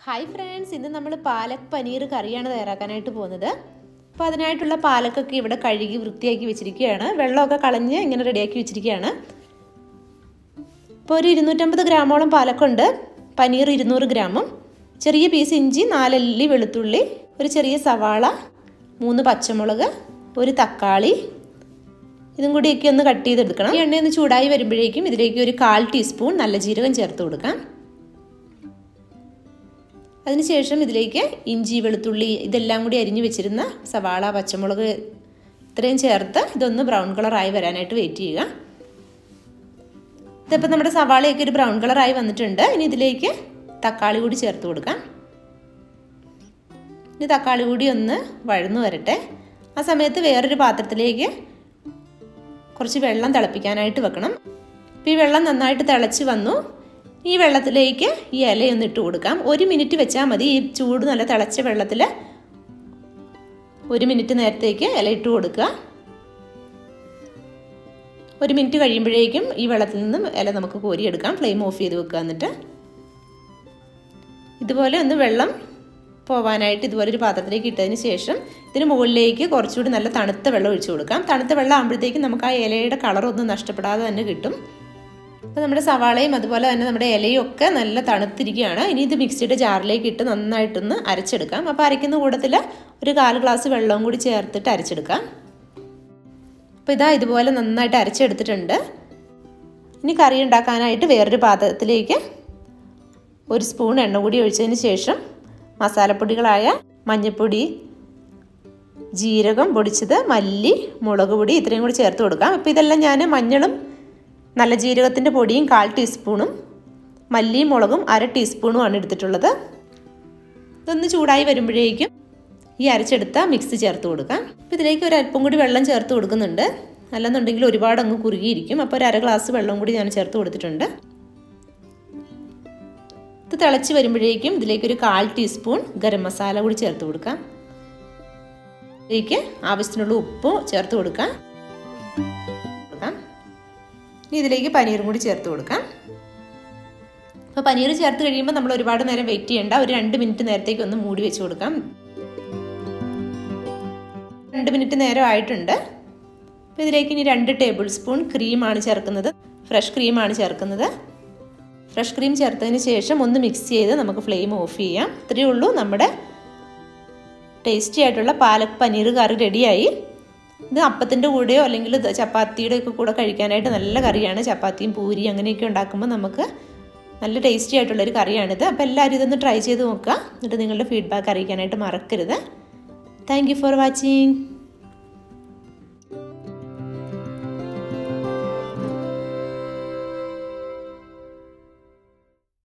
hi friends ഇന്ന് നമ്മൾ പാലക് പനീർ കറിയാണ് തയ്യാറാക്കാനായിട്ട് പോകുന്നത് അപ്പോൾ അതിനായിട്ടുള്ള പാലക്കൊക്കെ ഇവിടെ കഴുകി വൃത്തിയാക്കി വെച്ചിരിക്കുകയാണ് വെള്ളമൊക്കെ കളഞ്ഞ് ഇങ്ങനെ റെഡിയാക്കി വെച്ചിരിക്കുകയാണ് ഇപ്പോൾ ഒരു ഇരുന്നൂറ്റമ്പത് ഗ്രാമോളം പാലക്കുണ്ട് പനീർ ഇരുന്നൂറ് ഗ്രാമും ചെറിയ പീസ് ഇഞ്ചി നാലല്ലി വെളുത്തുള്ളി ഒരു ചെറിയ സവാള മൂന്ന് പച്ചമുളക് ഒരു തക്കാളി ഇതും കൂടിയൊക്കെ ഒന്ന് കട്ട് ചെയ്തെടുക്കണം ഈ എണ്ണയൊന്ന് ചൂടായി വരുമ്പോഴേക്കും ഇതിലേക്ക് ഒരു കാൽ ടീസ്പൂൺ നല്ല ജീരകം ചേർത്ത് കൊടുക്കാം അതിനുശേഷം ഇതിലേക്ക് ഇഞ്ചി വെളുത്തുള്ളി ഇതെല്ലാം കൂടി അരിഞ്ഞു വെച്ചിരുന്ന സവാള പച്ചമുളക് ഇത്രയും ചേർത്ത് ഇതൊന്ന് ബ്രൗൺ കളറായി വരാനായിട്ട് വെയിറ്റ് ചെയ്യുക ഇതിപ്പോൾ നമ്മുടെ സവാളയൊക്കെ ഒരു ബ്രൗൺ കളറായി വന്നിട്ടുണ്ട് ഇനി ഇതിലേക്ക് തക്കാളി കൂടി ചേർത്ത് കൊടുക്കാം ഇനി തക്കാളി കൂടി ഒന്ന് വഴന്നു വരട്ടെ ആ സമയത്ത് വേറൊരു പാത്രത്തിലേക്ക് കുറച്ച് വെള്ളം തിളപ്പിക്കാനായിട്ട് വെക്കണം ഇപ്പോൾ ഈ വെള്ളം നന്നായിട്ട് തിളച്ച് വന്നു ഈ വെള്ളത്തിലേക്ക് ഈ ഇലയൊന്ന് ഇട്ട് കൊടുക്കാം ഒരു മിനിറ്റ് വെച്ചാൽ മതി ഈ ചൂട് നല്ല തിളച്ച വെള്ളത്തിൽ ഒരു മിനിറ്റ് നേരത്തേക്ക് ഇല ഇട്ട് കൊടുക്കുക ഒരു മിനിറ്റ് കഴിയുമ്പോഴേക്കും ഈ വെള്ളത്തിൽ നിന്നും ഇല നമുക്ക് കോരിയെടുക്കാം ഫ്ലെയിം ഓഫ് ചെയ്ത് വെക്കുക എന്നിട്ട് ഇതുപോലെ ഒന്ന് വെള്ളം പോവാനായിട്ട് ഇതുപോലെ ഒരു പാത്രത്തിലേക്ക് ഇട്ടതിന് ശേഷം ഇതിന് മുകളിലേക്ക് കുറച്ചുകൂടി നല്ല തണുത്ത വെള്ളം ഒഴിച്ചു കൊടുക്കാം തണുത്ത വെള്ളം ആകുമ്പോഴത്തേക്കും നമുക്ക് ആ ഇലയുടെ കളറൊന്നും നഷ്ടപ്പെടാതെ തന്നെ കിട്ടും അപ്പോൾ നമ്മുടെ സവാളയും അതുപോലെ തന്നെ നമ്മുടെ ഇലയും ഒക്കെ നല്ല തണുത്തിരിക്കുകയാണ് ഇനി ഇത് മിക്സിയുടെ ജാറിലേക്ക് ഇട്ട് നന്നായിട്ടൊന്ന് അരച്ചെടുക്കാം അപ്പോൾ അരയ്ക്കുന്ന കൂട്ടത്തിൽ ഒരു കാൽ ഗ്ലാസ് വെള്ളവും കൂടി ചേർത്തിട്ട് അരച്ചെടുക്കാം അപ്പോൾ ഇതാ ഇതുപോലെ നന്നായിട്ട് അരച്ചെടുത്തിട്ടുണ്ട് ഇനി കറി ഉണ്ടാക്കാനായിട്ട് വേറൊരു പാത്രത്തിലേക്ക് ഒരു സ്പൂൺ എണ്ണ കൂടി ഒഴിച്ചതിന് ശേഷം മസാലപ്പൊടികളായ മഞ്ഞൾപ്പൊടി ജീരകം പൊടിച്ചത് മല്ലി മുളക് പൊടി ഇത്രയും കൂടി ചേർത്ത് കൊടുക്കാം അപ്പോൾ ഇതെല്ലാം ഞാൻ മഞ്ഞളും നല്ല ജീരകത്തിൻ്റെ പൊടിയും കാൽ ടീസ്പൂണും മല്ലിയും മുളകും അര ടീസ്പൂണുമാണ് എടുത്തിട്ടുള്ളത് ഇതൊന്ന് ചൂടായി വരുമ്പോഴേക്കും ഈ അരച്ചെടുത്ത മിക്സ് ചേർത്ത് കൊടുക്കാം അപ്പോൾ ഇതിലേക്ക് ഒരു അല്പം കൂടി വെള്ളം ചേർത്ത് കൊടുക്കുന്നുണ്ട് അല്ലെന്നുണ്ടെങ്കിൽ ഒരുപാട് അങ്ങ് കുറുകിയിരിക്കും അപ്പോൾ ഒരു അര ഗ്ലാസ് വെള്ളം കൂടി ഞാൻ ചേർത്ത് കൊടുത്തിട്ടുണ്ട് ഇത് തിളച്ച് വരുമ്പോഴേക്കും ഇതിലേക്ക് ഒരു കാൽ ടീസ്പൂൺ ഗരം മസാല കൂടി ചേർത്ത് കൊടുക്കാം ഇതിലേക്ക് ആവശ്യത്തിനുള്ള ഉപ്പ് ചേർത്ത് കൊടുക്കാം കൊടുക്കാം ഇനി ഇതിലേക്ക് പനീറും കൂടി ചേർത്ത് കൊടുക്കാം അപ്പോൾ പനീർ ചേർത്ത് കഴിയുമ്പോൾ നമ്മൾ ഒരുപാട് നേരം വെയിറ്റ് ചെയ്യേണ്ട ഒരു രണ്ട് മിനിറ്റ് നേരത്തേക്ക് ഒന്ന് മൂടി വെച്ച് കൊടുക്കാം രണ്ട് മിനിറ്റ് നേരം ആയിട്ടുണ്ട് അപ്പോൾ ഇതിലേക്ക് ഇനി രണ്ട് ടേബിൾ സ്പൂൺ ക്രീമാണ് ചേർക്കുന്നത് ഫ്രഷ് ക്രീമാണ് ചേർക്കുന്നത് ഫ്രഷ് ക്രീം ചേർത്തതിന് ശേഷം ഒന്ന് മിക്സ് ചെയ്ത് നമുക്ക് ഫ്ലെയിം ഓഫ് ചെയ്യാം ഇത്രയേ ഉള്ളൂ നമ്മുടെ ടേസ്റ്റി ആയിട്ടുള്ള പാലക് പനീർ കറി റെഡിയായി ഇത് അപ്പത്തിൻ്റെ കൂടെയോ അല്ലെങ്കിൽ ചപ്പാത്തിയുടെ ഒക്കെ കൂടെ കഴിക്കാനായിട്ട് നല്ല കറിയാണ് ചപ്പാത്തിയും പൂരി അങ്ങനെയൊക്കെ ഉണ്ടാക്കുമ്പോൾ നമുക്ക് നല്ല ടേസ്റ്റി ആയിട്ടുള്ളൊരു കറിയാണിത് അപ്പോൾ എല്ലാവരും ഇതൊന്ന് ട്രൈ ചെയ്ത് നോക്കുക എന്നിട്ട് നിങ്ങളുടെ ഫീഡ്ബാക്ക് അറിയിക്കാനായിട്ട് മറക്കരുത് താങ്ക് ഫോർ വാച്ചിങ്